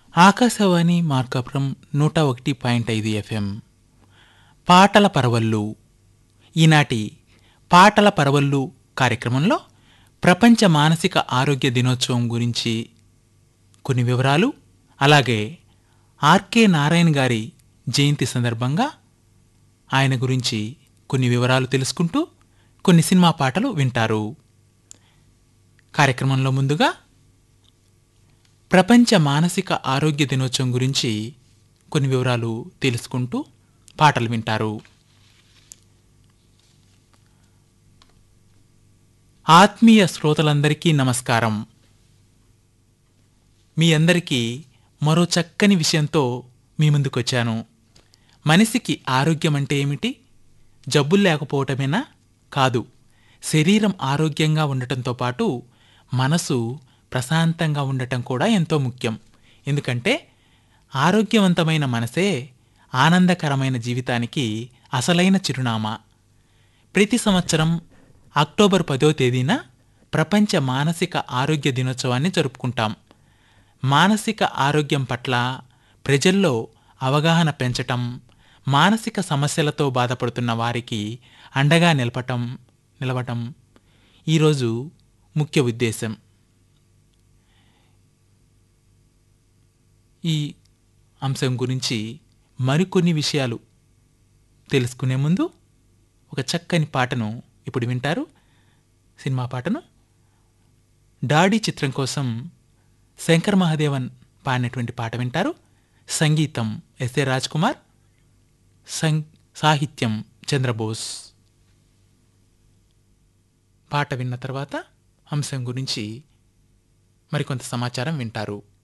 ఆకాశవాణి మార్కాపురం నూట ఒకటి పాయింట్ ఐదు ఎఫ్ఎం పాటల పరవళ్ళు ఈనాటి పాటల పరవళ్ళు కార్యక్రమంలో ప్రపంచ మానసిక ఆరోగ్య దినోత్సవం గురించి కొన్ని వివరాలు అలాగే ఆర్కే నారాయణ గారి జయంతి సందర్భంగా ఆయన గురించి కొన్ని వివరాలు తెలుసుకుంటూ కొన్ని సినిమా పాటలు వింటారు కార్యక్రమంలో ముందుగా ప్రపంచ మానసిక ఆరోగ్య దినోత్సవం గురించి కొన్ని వివరాలు తెలుసుకుంటూ పాటలు వింటారు ఆత్మీయ శ్రోతలందరికీ నమస్కారం మీ అందరికీ మరో చక్కని విషయంతో మీ ముందుకొచ్చాను మనిషికి ఆరోగ్యం అంటే ఏమిటి జబ్బులు లేకపోవటమేనా కాదు శరీరం ఆరోగ్యంగా ఉండటంతో పాటు మనసు ప్రశాంతంగా ఉండటం కూడా ఎంతో ముఖ్యం ఎందుకంటే ఆరోగ్యవంతమైన మనసే ఆనందకరమైన జీవితానికి అసలైన చిరునామా ప్రతి సంవత్సరం అక్టోబర్ పదో తేదీన ప్రపంచ మానసిక ఆరోగ్య దినోత్సవాన్ని జరుపుకుంటాం మానసిక ఆరోగ్యం పట్ల ప్రజల్లో అవగాహన పెంచటం మానసిక సమస్యలతో బాధపడుతున్న వారికి అండగా నిలపటం నిలవటం ఈరోజు ముఖ్య ఉద్దేశం ఈ అంశం గురించి మరికొన్ని విషయాలు తెలుసుకునే ముందు ఒక చక్కని పాటను ఇప్పుడు వింటారు సినిమా పాటను డాడీ చిత్రం కోసం శంకర్ మహాదేవన్ పాడినటువంటి పాట వింటారు సంగీతం ఎస్ఏ రాజ్ కుమార్ సం సాహిత్యం చంద్రబోస్ పాట విన్న తర్వాత అంశం గురించి మరికొంత సమాచారం వింటారు